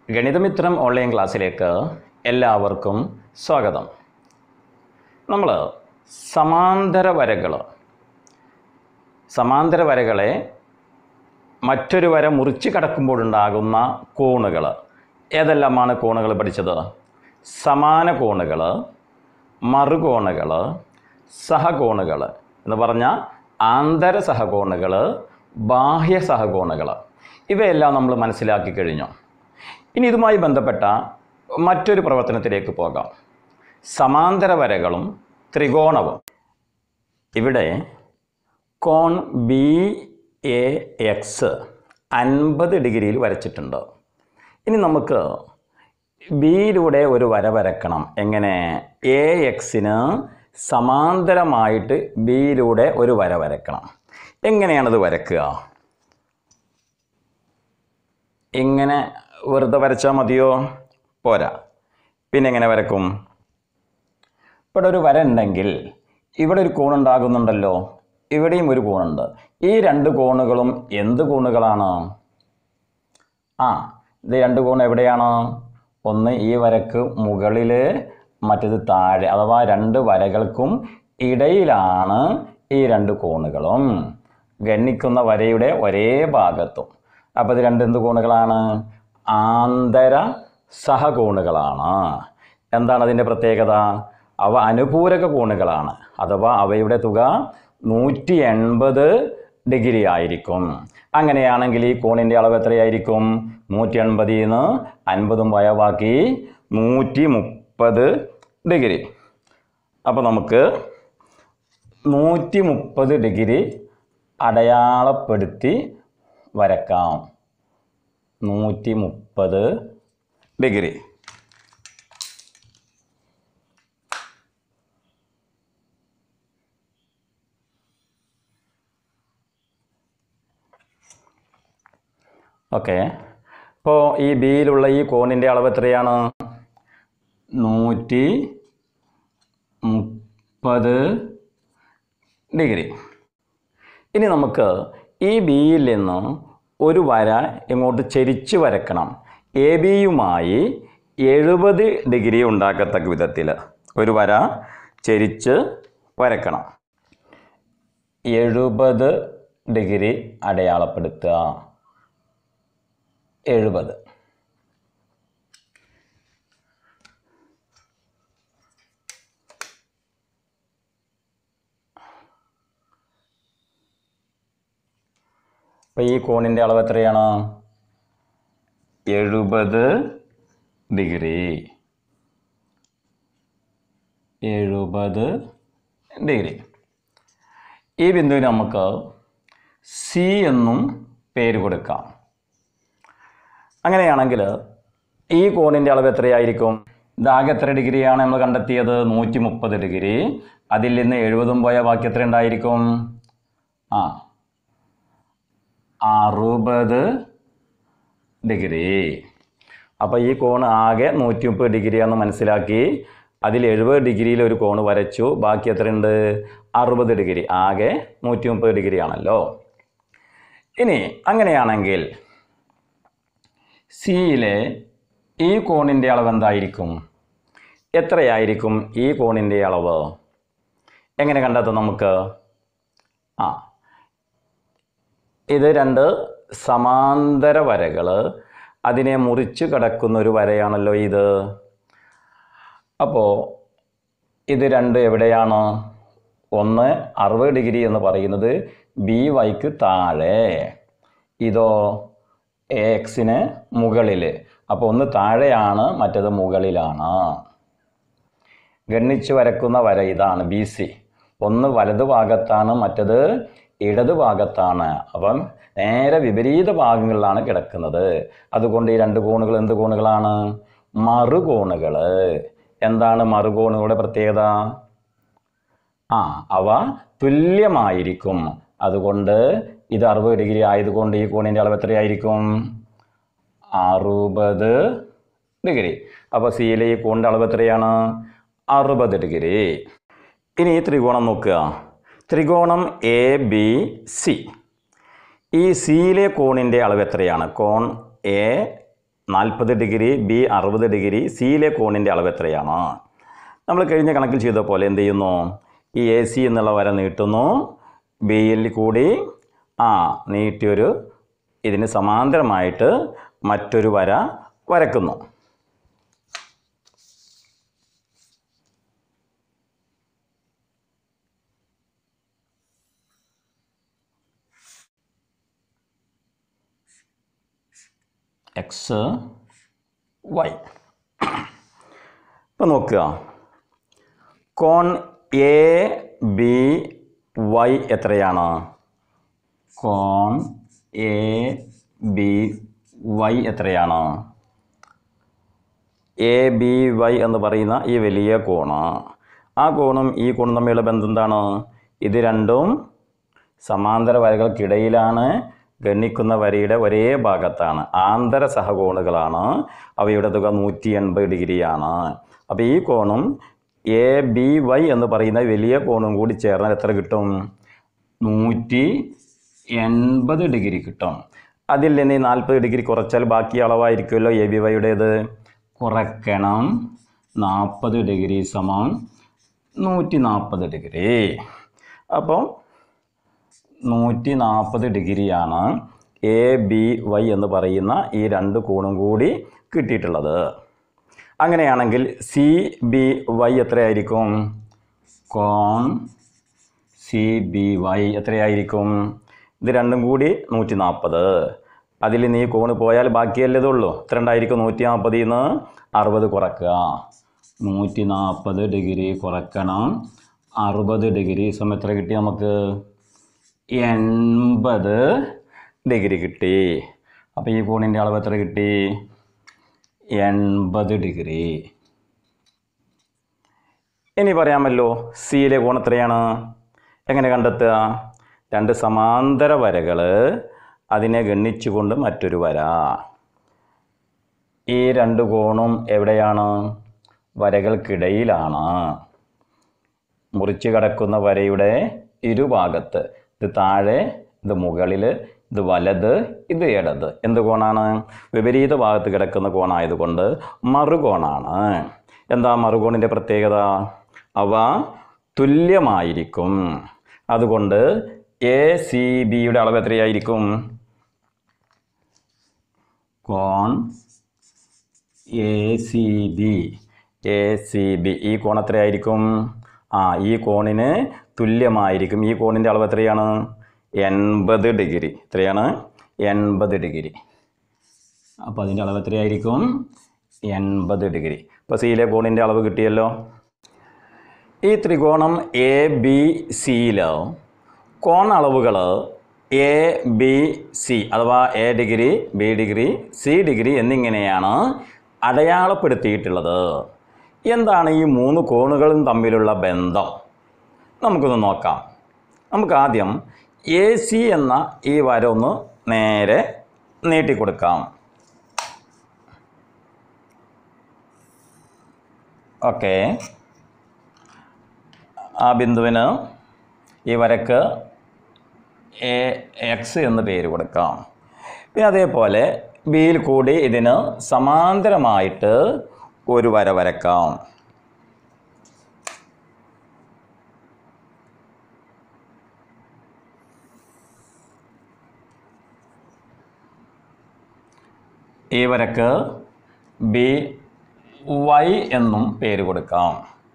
ഗണിതമിത്രം online ക്ലാസ്സിലേക്ക് എല്ലാവർക്കും സ്വാഗതം നമ്മൾ സമാന്തര വരകൾ സമാന്തര വരകളെ മറ്റൊരു വര മുറിച്ച് കടക്കുമ്പോഴുണ്ടാകുന്ന കോണുകൾ ഏതെല്ലാമാണ് കോണുകൾ പഠിച്ചത് സമാന കോണുകൾ മറുകോണുകൾ സഹകോണുകൾ എന്ന് പറഞ്ഞാൽ ആന്തര സഹകോണുകൾ ബാഹ്യ സഹകോണുകൾ ഇവയെല്ലാം നമ്മൾ മനസ്സിലാക്കി കഴിഞ്ഞു ഇനി ഇതുമായി ബന്ധപ്പെട്ട മറ്റൊരു പ്രവർത്തനത്തിലേക്ക് പോകാം സമാന്തര വരകളും ത്രികോണവും ഇവിടെ കോൺ ബി എ എക്സ് അൻപത് ഡിഗ്രിയിൽ വരച്ചിട്ടുണ്ട് ഇനി നമുക്ക് ബിയിലൂടെ ഒരു വര വരക്കണം എങ്ങനെ എ എക്സിന് സമാന്തരമായിട്ട് ബിയിലൂടെ ഒരു വര വരക്കണം എങ്ങനെയാണത് വരക്കുക ഇങ്ങനെ വെറുതെ വരച്ചാൽ മതിയോ പോരാ പിന്നെ എങ്ങനെ വരക്കും ഇവിടെ ഒരു വര ഉണ്ടെങ്കിൽ ഇവിടെ ഒരു കോണുണ്ടാകുന്നുണ്ടല്ലോ ഇവിടെയും ഒരു കോണുണ്ട് ഈ രണ്ട് കോണുകളും എന്ത് കോണുകളാണ് ആ ഇത് രണ്ട് കോൺ എവിടെയാണ് ഒന്ന് ഈ വരക്ക് മുകളിൽ മറ്റത് താഴെ അഥവാ രണ്ട് വരകൾക്കും ഇടയിലാണ് ഈ രണ്ട് കോണുകളും ഗണ്ണിക്കുന്ന വരയുടെ ഒരേ ഭാഗത്തും അപ്പോൾ ഇത് രണ്ട് എന്ത് കോണുകളാണ് ആന്തര സഹകോണുകളാണ് എന്താണ് അതിൻ്റെ പ്രത്യേകത അവ അനുപൂരക കോണുകളാണ് അഥവാ അവയുടെ തുക നൂറ്റി എൺപത് ഡിഗ്രി ആയിരിക്കും അങ്ങനെയാണെങ്കിൽ ഈ കോണിൻ്റെ അളവ് എത്രയായിരിക്കും നൂറ്റി എൺപതിൽ നിന്ന് അൻപതും വയവാക്കി നൂറ്റി മുപ്പത് ഡിഗ്രി അപ്പോൾ നമുക്ക് നൂറ്റി മുപ്പത് ഡിഗ്രി അടയാളപ്പെടുത്തി വരക്കാം നൂറ്റി മുപ്പത് ഡിഗ്രി ഓക്കെ ഇപ്പോൾ ഈ ബിയിലുള്ള ഈ കോണിൻ്റെ അളവ് എത്രയാണ് നൂറ്റി മുപ്പത് ഡിഗ്രി ഇനി നമുക്ക് ഈ ബിയിൽ നിന്ന് ഒരു വര ഇങ്ങോട്ട് ചെരിച്ച് വരക്കണം എ ബിയുമായി എഴുപത് ഡിഗ്രി ഉണ്ടാക്കത്തക്ക വിധത്തിൽ ഒരു വര ചെരിച്ച് വരക്കണം എഴുപത് ഡിഗ്രി അടയാളപ്പെടുത്തുക എഴുപത് അപ്പോൾ ഈ കോണിൻ്റെ അളവ് എത്രയാണ് എഴുപത് ഡിഗ്രി എഴുപത് ഡിഗ്രി ഈ ബിന്ദുവിന് നമുക്ക് സി എന്നും പേര് കൊടുക്കാം അങ്ങനെയാണെങ്കിൽ ഈ കോണിൻ്റെ അളവ് എത്രയായിരിക്കും ഇതാകെ എത്ര ഡിഗ്രിയാണ് നമ്മൾ കണ്ടെത്തിയത് നൂറ്റി മുപ്പത് ഡിഗ്രി അതിൽ നിന്ന് എഴുപതും പോയ ബാക്കി എത്ര ഉണ്ടായിരിക്കും ആ അറുപത് ഡിഗ്രി അപ്പോൾ ഈ കോൺ ആകെ നൂറ്റി മുപ്പത് ഡിഗ്രിയാണെന്ന് മനസ്സിലാക്കി അതിൽ എഴുപത് ഡിഗ്രിയിൽ ഒരു കോൺ വരച്ചു ബാക്കി എത്രയുണ്ട് അറുപത് ഡിഗ്രി ആകെ നൂറ്റി മുപ്പത് ഡിഗ്രി ആണല്ലോ ഇനി അങ്ങനെയാണെങ്കിൽ സിയിലെ ഈ കോണിൻ്റെ അളവ് എന്തായിരിക്കും എത്രയായിരിക്കും ഈ കോണിൻ്റെ അളവ് എങ്ങനെ കണ്ടെത്താം നമുക്ക് ആ ഇത് രണ്ട് സമാന്തര വരകൾ അതിനെ മുറിച്ച് കിടക്കുന്ന ഒരു വരയാണല്ലോ ഇത് അപ്പോൾ ഇത് രണ്ട് എവിടെയാണ് ഒന്ന് അറുപത് ഡിഗ്രി എന്ന് പറയുന്നത് ബി വൈക്ക് താഴെ ഇതോ എ എക്സിന് മുകളിൽ അപ്പോൾ ഒന്ന് താഴെയാണ് മറ്റത് മുകളിലാണ് ഗണ്ണിച്ച് വരക്കുന്ന വര ഇതാണ് ബി സി ഒന്ന് വലതു ഭാഗത്താണ് മറ്റത് ഇടതു ഭാഗത്താണ് അപ്പം നേരെ വിപരീത ഭാഗങ്ങളിലാണ് കിടക്കുന്നത് അതുകൊണ്ട് ഈ രണ്ട് കോണുകൾ എന്ത് കോണുകളാണ് മറുകോണുകൾ എന്താണ് മറുകോണുകളുടെ പ്രത്യേകത ആ അവ തുല്യമായിരിക്കും അതുകൊണ്ട് ഇത് അറുപത് ഡിഗ്രി ആയതുകൊണ്ട് ഈ കോണിൻ്റെ അളവ് എത്രയായിരിക്കും അറുപത് ഡിഗ്രി അപ്പോൾ സിയിലെ ഈ കോണിൻ്റെ അളവ് എത്രയാണ് അറുപത് ഡിഗ്രി ഇനി ഈ ത്രികോണം നോക്കുക ത്രികോണം എ ബി സി ഈ സിയിലെ കോണിൻ്റെ അളവ് എത്രയാണ് കോൺ എ നാൽപ്പത് ഡിഗ്രി ബി അറുപത് ഡിഗ്രി സിയിലെ കോണിൻ്റെ അളവ് എത്രയാണ് നമ്മൾ കഴിഞ്ഞ കണക്കിൽ ചെയ്ത പോലെ എന്ത് ചെയ്യുന്നു ഈ എ സി എന്നുള്ള വര നീട്ടുന്നു ബിയിൽ കൂടി ആ നീട്ടിയൊരു ഇതിന് സമാന്തരമായിട്ട് മറ്റൊരു വര വരക്കുന്നു എക്സ് വൈ ഇപ്പം നോക്കുക കോൺ എ ബി വൈ എത്രയാണ് കോൺ എ ബി വൈ എത്രയാണ് എ ബി വൈ എന്ന് പറയുന്ന ഈ വലിയ കോണ് ആ കോണും ഈ കോണും തമ്മിലുള്ള ബന്ധം എന്താണ് ഇത് രണ്ടും സമാന്തര വരകൾക്കിടയിലാണ് ഗണിക്കുന്ന വരയുടെ ഒരേ ഭാഗത്താണ് ആന്തര സഹകോണുകളാണ് അവയുടെ തുക നൂറ്റി എൺപത് ഡിഗ്രിയാണ് അപ്പോൾ ഈ കോണും എ ബി വൈ എന്ന് പറയുന്ന വലിയ കോണും കൂടി ചേർന്നാൽ എത്ര കിട്ടും നൂറ്റി എൺപത് ഡിഗ്രി കിട്ടും അതിൽ നിന്ന് ഈ നാൽപ്പത് ഡിഗ്രി കുറച്ചാൽ ബാക്കി അളവായിരിക്കുമല്ലോ എ ബി വൈയുടേത് കുറയ്ക്കണം നാൽപ്പത് ഡിഗ്രി സമം നൂറ്റി നാൽപ്പത് ഡിഗ്രി അപ്പം നൂറ്റി നാൽപ്പത് ഡിഗ്രിയാണ് എ ബി വൈ എന്ന് പറയുന്ന ഈ രണ്ട് കോണും കൂടി കിട്ടിയിട്ടുള്ളത് അങ്ങനെയാണെങ്കിൽ സി ബി വൈ എത്രയായിരിക്കും കോൺ സി ബി വൈ എത്രയായിരിക്കും ഇത് രണ്ടും കൂടി നൂറ്റി നാൽപ്പത് അതിൽ നീ കോണ് പോയാൽ ബാക്കിയല്ലേ ഇതുള്ളൂ എത്ര ഉണ്ടായിരിക്കും നൂറ്റി നാൽപ്പതിൽ നിന്ന് അറുപത് കുറക്കുക നൂറ്റി നാൽപ്പത് ഡിഗ്രി കുറക്കണം അറുപത് ഡിഗ്രി സമയം എത്ര കിട്ടി നമുക്ക് എൺപത് ഡിഗ്രി കിട്ടി അപ്പോൾ ഈ കോണിൻ്റെ അളവ് എത്ര കിട്ടി എൺപത് ഡിഗ്രി ഇനി പറയാമല്ലോ സിയിലെ കോൺ എത്രയാണ് എങ്ങനെ കണ്ടെത്തുക രണ്ട് സമാന്തര വരകൾ അതിനെ ഗണ്ണിച്ചുകൊണ്ട് മറ്റൊരു വര ഈ രണ്ട് കോണും എവിടെയാണ് വരകൾക്കിടയിലാണ് മുറിച്ച് കടക്കുന്ന വരയുടെ ഇരുഭാഗത്ത് ഇത് താഴെ ഇത് മുകളിൽ ഇത് വലത് ഇത് ഇടത് എന്ത് കോണാണ് വിപരീത ഭാഗത്ത് കിടക്കുന്ന കോണായതുകൊണ്ട് മറുകോണാണ് എന്താ മറുകോണിൻ്റെ പ്രത്യേകത അവ തുല്യമായിരിക്കും അതുകൊണ്ട് എ സി ബിയുടെ അളവ് എത്രയായിരിക്കും കോൺ A C B A C B ഈ കോൺ എത്രയായിരിക്കും ആ ഈ കോണിന് തുല്യമായിരിക്കും ഈ കോണിൻ്റെ അളവ് എത്രയാണ് എൺപത് ഡിഗ്രി എത്രയാണ് എൺപത് ഡിഗ്രി അപ്പോൾ അതിൻ്റെ അളവ് എത്രയായിരിക്കും എൺപത് ഡിഗ്രി ഇപ്പോൾ സിയിലെ കോണിൻ്റെ അളവ് കിട്ടിയല്ലോ ഈ ത്രികോണം എ ബി സിയിൽ കോൺ അളവുകൾ എ ബി സി അഥവാ A degree B degree C degree എന്നിങ്ങനെയാണ് അടയാളപ്പെടുത്തിയിട്ടുള്ളത് എന്താണ് ഈ മൂന്ന് കോണുകളും തമ്മിലുള്ള ബന്ധം നമുക്കൊന്ന് നോക്കാം നമുക്ക് ആദ്യം എ സി എന്ന ഈ വര ഒന്ന് നേരെ നീട്ടിക്കൊടുക്കാം ഓക്കെ ആ ബിന്ദുവിന് ഈ വരക്ക് എ എക്സ് എന്ന് പേര് കൊടുക്കാം പിന്നെ അതേപോലെ ബിയിൽ കൂടി ഇതിന് സമാന്തരമായിട്ട് ഒരു വര വരക്കാം ഈ വരക്ക് ബി വൈ എന്നും പേര് കൊടുക്കാം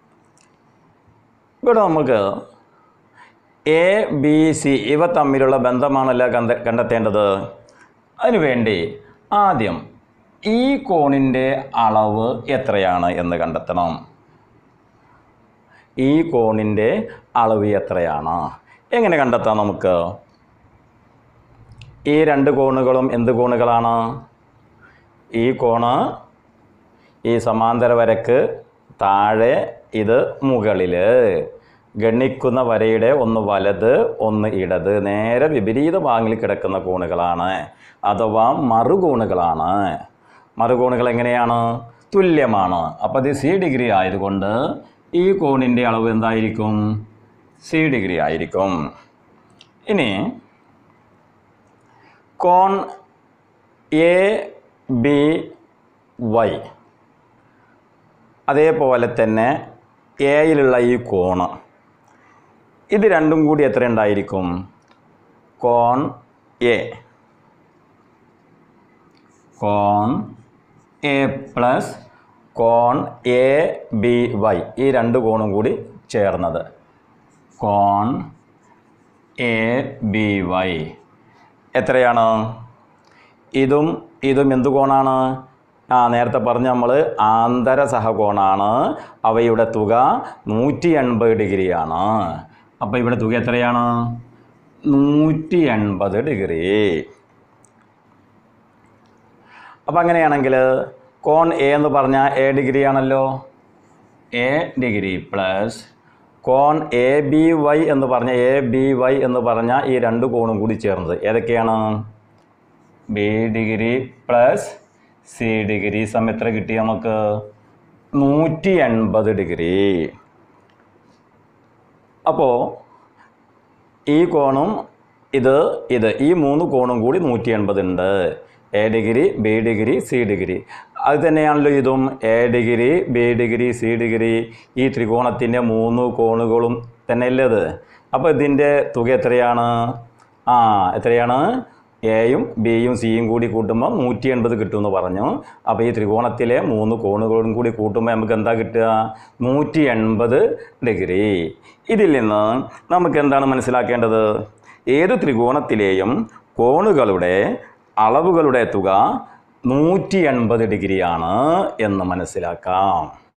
ഇവിടെ നമുക്ക് എ ബി സി ഇവ തമ്മിലുള്ള ബന്ധമാണല്ലോ കണ്ട കണ്ടെത്തേണ്ടത് അതിനുവേണ്ടി ആദ്യം ഈ കോണിൻ്റെ അളവ് എത്രയാണ് എന്ന് കണ്ടെത്തണം ഈ കോണിൻ്റെ അളവ് എത്രയാണ് എങ്ങനെ കണ്ടെത്താം നമുക്ക് ഈ രണ്ട് കോണുകളും എന്ത് കോണുകളാണ് ഈ കോണ് ഈ സമാന്തര വരക്ക് താഴെ ഇത് മുകളിൽ ഗണിക്കുന്ന വരയുടെ ഒന്ന് വലത് ഒന്ന് ഇടത് നേരെ വിപരീത ഭാഗങ്ങളിൽ കിടക്കുന്ന കോണുകളാണ് അഥവാ മറുകോണുകളാണ് മറുകോണുകൾ എങ്ങനെയാണ് തുല്യമാണ് അപ്പോൾ ഇത് സി ഡിഗ്രി ആയതുകൊണ്ട് ഈ കോണിൻ്റെ അളവ് എന്തായിരിക്കും സി ഡിഗ്രി ആയിരിക്കും ഇനി കോൺ എ ബി വൈ അതേപോലെ തന്നെ എയിലുള്ള ഈ കോണ് ഇത് രണ്ടും കൂടി എത്ര ഉണ്ടായിരിക്കും കോൺ എ കോൺ എ പ്ലസ് കോൺ എ ബി വൈ ഈ രണ്ട് കോണും കൂടി ചേർന്നത് കോൺ എ ബി വൈ എത്രയാണ് ഇതും ഇതും എന്ത് കോണാണ് ആ നേരത്തെ പറഞ്ഞ നമ്മൾ ആന്തര സഹകോണാണ് അവയുടെ തുക നൂറ്റി എൺപത് ഡിഗ്രിയാണ് അപ്പോൾ ഇവിടെ തുക എത്രയാണ് നൂറ്റി എൺപത് ഡിഗ്രി അപ്പം അങ്ങനെയാണെങ്കിൽ കോൺ എ എന്ന് പറഞ്ഞാൽ എ ഡിഗ്രി ആണല്ലോ എ ഡിഗ്രി പ്ലസ് കോൺ എ ബി വൈ എന്ന് പറഞ്ഞ എ ബി വൈ എന്ന് പറഞ്ഞാൽ ഈ രണ്ട് കോണും കൂടി ചേർന്നത് ഏതൊക്കെയാണ് B degree plus C degree സമയം എത്ര കിട്ടി നമുക്ക് നൂറ്റി എൺപത് ഡിഗ്രി അപ്പോൾ ഈ കോണും ഇത് ഇത് ഈ മൂന്ന് കോണും കൂടി നൂറ്റി എൺപത് ഉണ്ട് A degree B degree C degree അത് തന്നെയാണല്ലോ ഇതും A degree B degree C degree ഈ ത്രികോണത്തിൻ്റെ മൂന്ന് കോണുകളും തന്നെയല്ലേ ഇത് അപ്പോൾ ഇതിൻ്റെ തുക എത്രയാണ് ആ എത്രയാണ് എയും ബിയും സിയും കൂടി കൂട്ടുമ്പോൾ നൂറ്റി എൺപത് കിട്ടുമെന്ന് പറഞ്ഞു അപ്പോൾ ഈ ത്രികോണത്തിലെ മൂന്ന് കോണുകളും കൂടി കൂട്ടുമ്പോൾ നമുക്ക് എന്താ കിട്ടുക നൂറ്റി എൺപത് ഡിഗ്രി ഇതിൽ നിന്ന് നമുക്ക് എന്താണ് മനസ്സിലാക്കേണ്ടത് ഏത് ത്രികോണത്തിലെയും കോണുകളുടെ അളവുകളുടെ തുക നൂറ്റി എൺപത് ഡിഗ്രിയാണ് എന്ന് മനസ്സിലാക്കാം